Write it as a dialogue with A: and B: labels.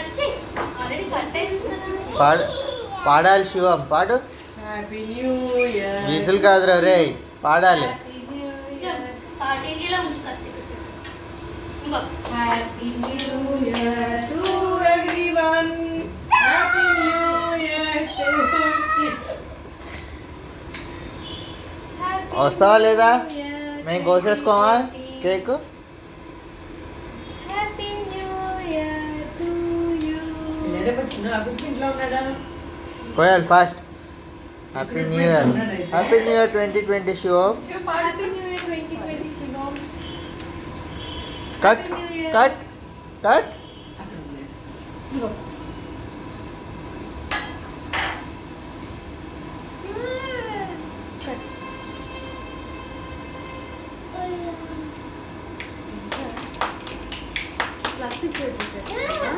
A: Cut చేయి already cut అయింది
B: పాడు పాడాలి శివం పాడు
C: హ్యాపీ న్యూ ఇయర్
B: గీసులు కాదురా రే పాడాలి
A: పార్టీలో ఉంచు కత్తి ఇంకో
C: happy new year to everyone happy new year
B: వస్తావా లేదా మేము కోసేసుకోమా cake
A: happy new year to you
C: ఇలాంటి చిన్న ఆఫీస్ ఇంట్లో ఉన్నాడా
B: కోయాలి fast happy new year happy new year twenty twenty Shivam
A: happy new year twenty twenty Shivam
B: cut cut cut
C: అక్కడ వదిలేస్తా.
A: ఇంకో కట్ ప్లాస్టిక్